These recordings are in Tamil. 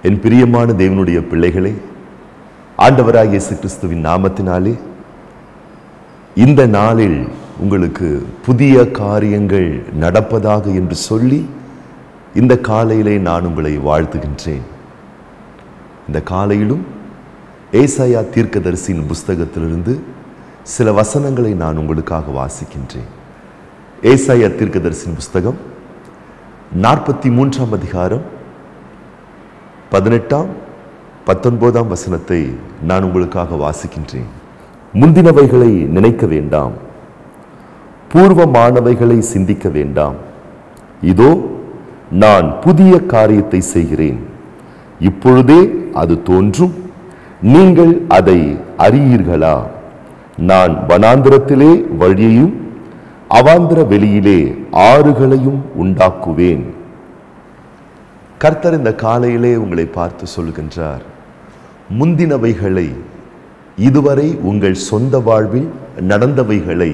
என் பிரியமான தேவனுடைய பிள்ளைகளே ஆண்டவராகிய இயேசு கிறிஸ்துவின் நாமத்தினாலே இந்த நாளில் உங்களுக்கு புதிய காரியங்கள் நடப்பதாக என்று சொல்லி இந்த காலையிலே நான் உங்களை வாழ்த்துகின்றேன் இந்த காலையிலும் ஏசாயா தீர்க்கதரிசியின் புஸ்தகத்திலிருந்து சில வசனங்களை நான் உங்களுக்காக வாசிக்கின்றேன் ஏசாயா தீர்க்கதரிசியின் புஸ்தகம் நாற்பத்தி மூன்றாம் அதிகாரம் பதினெட்டாம் பத்தொன்பதாம் வசனத்தை நான் உங்களுக்காக வாசிக்கின்றேன் முந்தினவைகளை நினைக்க வேண்டாம் பூர்வமானவைகளை சிந்திக்க வேண்டாம் இதோ நான் புதிய காரியத்தை செய்கிறேன் இப்பொழுதே அது தோன்றும் நீங்கள் அதை அறியீர்களா நான் வனாந்திரத்திலே வழியையும் அவாந்திர வெளியிலே ஆறுகளையும் உண்டாக்குவேன் கர்த்தர் இந்த காலையிலே உங்களை பார்த்து சொல்கின்றார் முந்தினவைகளை இதுவரை உங்கள் சொந்த வாழ்வில் நடந்தவைகளை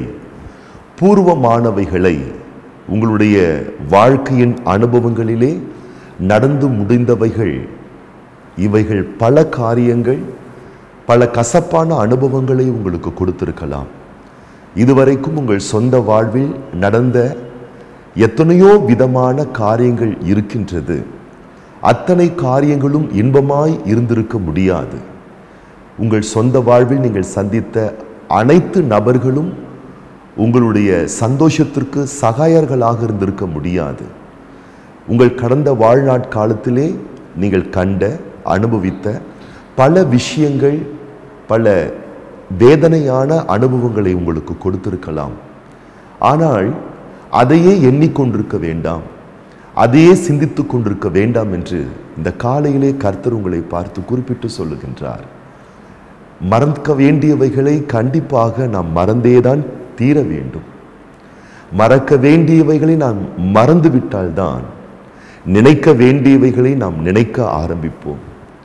பூர்வமானவைகளை உங்களுடைய வாழ்க்கையின் அனுபவங்களிலே நடந்து முடிந்தவைகள் இவைகள் பல காரியங்கள் பல கசப்பான அனுபவங்களை உங்களுக்கு கொடுத்திருக்கலாம் இதுவரைக்கும் உங்கள் சொந்த வாழ்வில் நடந்த எத்தனையோ விதமான காரியங்கள் இருக்கின்றது அத்தனை காரியங்களும் இன்பமாய் இருந்திருக்க முடியாது உங்கள் சொந்த வாழ்வில் நீங்கள் சந்தித்த அனைத்து நபர்களும் உங்களுடைய சந்தோஷத்திற்கு சகாயர்களாக இருந்திருக்க முடியாது உங்கள் கடந்த வாழ்நாட் காலத்திலே நீங்கள் கண்ட அனுபவித்த பல விஷயங்கள் பல வேதனையான அனுபவங்களை உங்களுக்கு கொடுத்திருக்கலாம் ஆனால் அதையே எண்ணிக்கொண்டிருக்க வேண்டாம் அதையே சிந்தித்துக் கொண்டிருக்க வேண்டாம் என்று இந்த காலையிலே கர்த்தர் உங்களை பார்த்து குறிப்பிட்டு சொல்லுகின்றார் மறக்க வேண்டியவைகளை கண்டிப்பாக நாம் மறந்தேதான் தீர வேண்டும் மறக்க வேண்டியவைகளை நாம் மறந்து விட்டால்தான் நினைக்க வேண்டியவைகளை நாம் நினைக்க ஆரம்பிப்போம்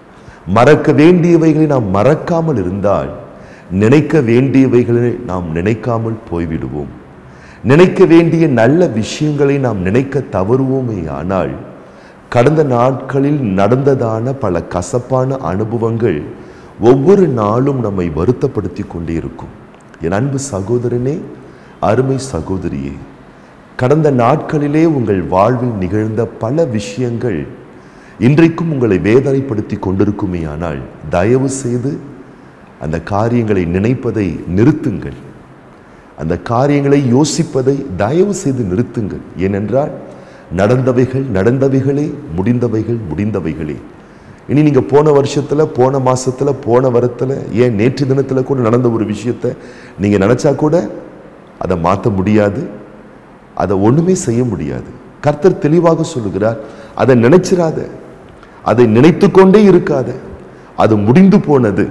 மறக்க வேண்டியவைகளை நாம் மறக்காமல் இருந்தால் நினைக்க வேண்டியவைகளை நாம் நினைக்காமல் போய்விடுவோம் நினைக்க வேண்டிய நல்ல விஷயங்களை நாம் நினைக்க தவறுவோமே ஆனால் கடந்த நாட்களில் நடந்ததான பல கசப்பான அனுபவங்கள் ஒவ்வொரு நாளும் நம்மை வருத்தப்படுத்தி கொண்டே இருக்கும் என் அன்பு சகோதரனே அருமை சகோதரியே கடந்த நாட்களிலே உங்கள் வாழ்வில் நிகழ்ந்த பல விஷயங்கள் இன்றைக்கும் உங்களை வேதனைப்படுத்தி கொண்டிருக்குமே ஆனால் தயவு செய்து அந்த காரியங்களை நினைப்பதை நிறுத்துங்கள் அந்த காரியங்களை யோசிப்பதை தயவு செய்து நிறுத்துங்கள் ஏனென்றால் நடந்தவைகள் நடந்தவைகளே முடிந்தவைகள் முடிந்தவைகளே இனி நீங்க போன வருஷத்துல போன மாசத்துல போன வரத்துல ஏன் நேற்று தினத்துல கூட நடந்த ஒரு விஷயத்த நீங்க நினைச்சா கூட அதை மாற்ற முடியாது அதை ஒண்ணுமே செய்ய முடியாது கர்த்தர் தெளிவாக சொல்லுகிறார் அதை நினைச்சிராத அதை நினைத்து கொண்டே இருக்காத அது முடிந்து போனது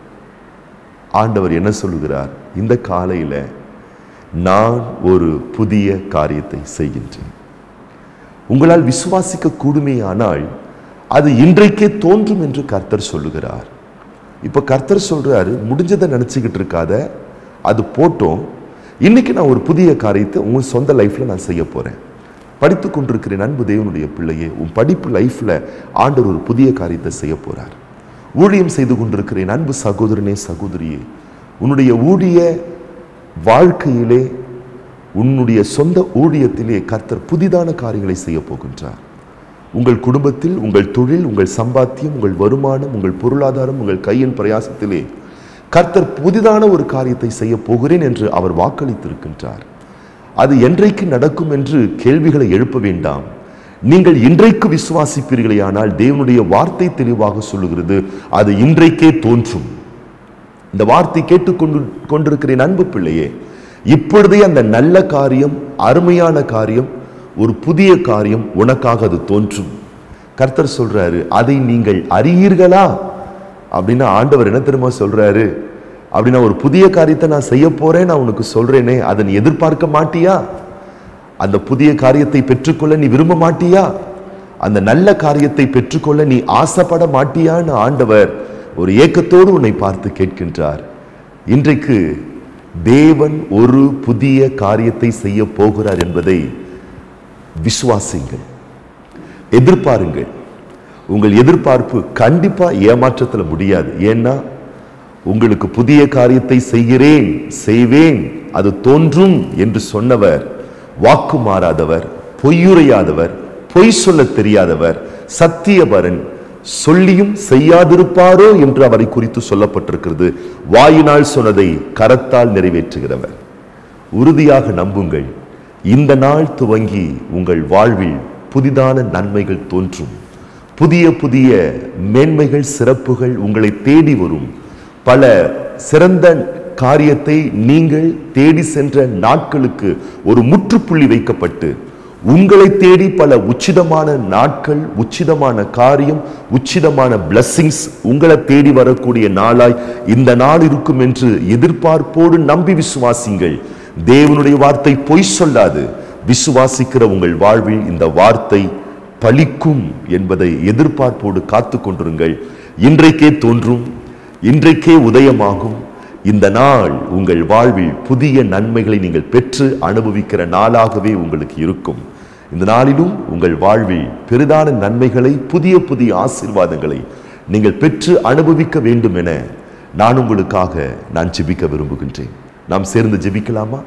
ஆண்டவர் என்ன சொல்லுகிறார் இந்த காலையில நான் ஒரு புதிய காரியத்தை செய்கின்றேன் உங்களால் விசுவாசிக்க கூடுமேயானால் அது இன்றைக்கே தோன்றும் என்று கர்த்தர் சொல்லுகிறார் இப்ப கர்த்தர் சொல்றாரு முடிஞ்சதை நினைச்சுக்கிட்டு இருக்காத அது போட்டோம் இன்னைக்கு நான் ஒரு புதிய காரியத்தை உங்க சொந்த லைஃப்ல நான் செய்ய போறேன் படித்து கொண்டிருக்கிறேன் அன்பு தேவனுடைய பிள்ளையே உன் படிப்பு லைஃப்ல ஆண்டவர் ஒரு புதிய காரியத்தை செய்ய போறார் ஊழியம் செய்து கொண்டிருக்கிறேன் அன்பு சகோதரனே சகோதரியே உன்னுடைய ஊழிய வாழ்க்கையிலே உன்னுடைய சொந்த ஊழியத்திலே கர்த்தர் புதிதான காரியங்களை செய்ய போகின்றார் உங்கள் குடும்பத்தில் உங்கள் தொழில் உங்கள் சம்பாத்தியம் உங்கள் வருமானம் உங்கள் பொருளாதாரம் உங்கள் கையின் பிரயாசத்திலே கர்த்தர் புதிதான ஒரு காரியத்தை செய்ய போகிறேன் என்று அவர் வாக்களித்திருக்கின்றார் அது என்றைக்கு நடக்கும் என்று கேள்விகளை எழுப்ப வேண்டாம் நீங்கள் இன்றைக்கு விசுவாசிப்பீர்களேயானால் தேவனுடைய வார்த்தை தெளிவாக சொல்லுகிறது அது இன்றைக்கே தோன்றும் இந்த வார்த்தை கேட்டுக்கொண்டு கொண்டிருக்கிறேன் அன்பு பிள்ளையே இப்பொழுதே அந்த நல்ல காரியம் அருமையான காரியம் ஒரு புதிய காரியம் உனக்காக அது தோன்றும் கர்த்தர் சொல்றாரு அதை நீங்கள் அறியீர்களா அப்படின்னா ஆண்டவர் என்ன தெரியுமா சொல்றாரு அப்படின்னா ஒரு புதிய காரியத்தை நான் செய்ய போறேன் நான் உனக்கு சொல்றேனே அதை நீ எதிர்பார்க்க மாட்டியா அந்த புதிய காரியத்தை பெற்றுக்கொள்ள நீ விரும்ப மாட்டியா அந்த நல்ல காரியத்தை பெற்றுக்கொள்ள நீ ஆசைப்பட மாட்டியான்னு ஆண்டவர் ஒரு ஏக்கத்தோடு உன்னை பார்த்து கேட்கின்றார் இன்றைக்கு தேவன் ஒரு புதிய காரியத்தை செய்ய போகிறார் என்பதை விசுவாசிங்கள் எதிர்பாருங்கள் உங்கள் எதிர்பார்ப்பு கண்டிப்பா ஏமாற்றத்துல முடியாது ஏன்னா உங்களுக்கு புதிய காரியத்தை செய்கிறேன் செய்வேன் அது தோன்றும் என்று சொன்னவர் வாக்கு மாறாதவர் பொய்யுரையாதவர் பொய் சொல்ல தெரியாதவர் சத்தியபரன் சொல்லியும் செய்யாதிருப்பாரோ என்று அவரை குறித்து சொல்லப்பட்டிருக்கிறது வாயினால் சொன்னதை கரத்தால் நிறைவேற்றுகிறவர் உறுதியாக நம்புங்கள் இந்த நாள் துவங்கி உங்கள் வாழ்வில் புதிதான நன்மைகள் தோன்றும் புதிய புதிய மேன்மைகள் சிறப்புகள் உங்களை தேடி வரும் பல சிறந்த காரியத்தை நீங்கள் தேடி சென்ற நாட்களுக்கு ஒரு முற்றுப்புள்ளி வைக்கப்பட்டு உங்களை தேடி பல உச்சிதமான நாட்கள் உச்சிதமான காரியம் உச்சிதமான blessings உங்களை தேடி வரக்கூடிய நாளாய் இந்த நாள் இருக்கும் என்று எதிர்பார்ப்போடு நம்பி விசுவாசிங்கள் தேவனுடைய வார்த்தை பொய் சொல்லாது விசுவாசிக்கிற உங்கள் வாழ்வில் இந்த வார்த்தை பலிக்கும் என்பதை எதிர்பார்ப்போடு காத்து கொண்டிருங்கள் இன்றைக்கே தோன்றும் இன்றைக்கே உதயமாகும் இந்த நாள் உங்கள் வாழ்வில் புதிய நன்மைகளை நீங்கள் பெற்று அனுபவிக்கிற நாளாகவே உங்களுக்கு இருக்கும் இந்த நாளிலும் உங்கள் வாழ்வில் பெரிதான நன்மைகளை புதிய புதிய ஆசீர்வாதங்களை நீங்கள் பெற்று அனுபவிக்க வேண்டும் என நான் உங்களுக்காக நான் ஜெபிக்க விரும்புகின்றேன் நாம் சேர்ந்து ஜெபிக்கலாமா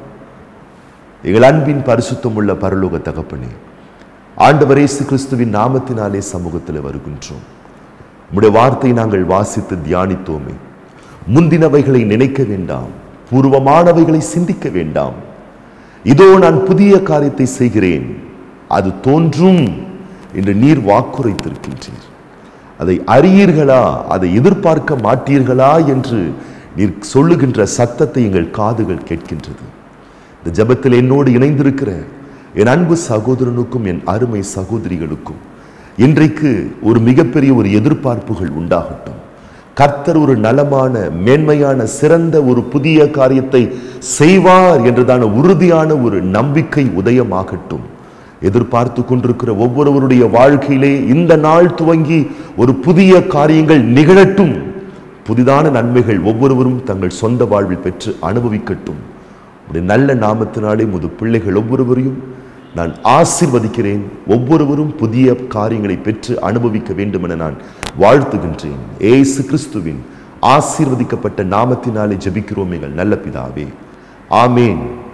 எங்கள் அன்பின் பரிசுத்தம் உள்ள பரலோக தகப்பனே ஆண்டவர் இயேசு கிறிஸ்துவின் நாமத்தினாலே சமூகத்தில் வருகின்றோம் உம்முடைய வார்த்தை நாங்கள் வாசித்து தியானித்தோமே முந்தினவைகளை நினைக்க வேண்டாம் பூர்வமானவைகளை சிந்திக்க வேண்டாம் இதோ நான் புதிய காரியத்தை செய்கிறேன் அது தோன்றும் என்று நீர் வாக்குரைத்திருக்கின்றீர் அதை அறியீர்களா அதை எதிர்பார்க்க மாட்டீர்களா என்று நீர் சொல்லுகின்ற சத்தத்தை எங்கள் காதுகள் கேட்கின்றது இந்த ஜெபத்தில் என்னோடு இணைந்திருக்கிற என் அன்பு சகோதரனுக்கும் என் அருமை சகோதரிகளுக்கும் இன்றைக்கு ஒரு மிகப்பெரிய ஒரு எதிர்பார்ப்புகள் உண்டாகட்டும் கர்த்தர் ஒரு நலமான மேன்மையான சிறந்த ஒரு புதிய காரியத்தை செய்வார் என்றதான உறுதியான ஒரு நம்பிக்கை உதயமாகட்டும் எதிர்பார்த்து கொண்டிருக்கிற ஒவ்வொருவருடைய வாழ்க்கையிலே இந்த நாள் துவங்கி ஒரு புதிய காரியங்கள் நிகழட்டும் புதிதான நன்மைகள் ஒவ்வொருவரும் தங்கள் சொந்த வாழ்வில் பெற்று அனுபவிக்கட்டும் உடைய நல்ல நாமத்தினாலே முது பிள்ளைகள் ஒவ்வொருவரையும் நான் ஆசீர்வதிக்கிறேன் ஒவ்வொருவரும் புதிய காரியங்களை பெற்று அனுபவிக்க வேண்டும் என நான் வாழ்த்துகின்றேன் ஏசு கிறிஸ்துவின் ஆசீர்வதிக்கப்பட்ட நாமத்தினாலே ஜெபிக்கிறோம் எங்கள் நல்ல பிதாவே ஆமேன்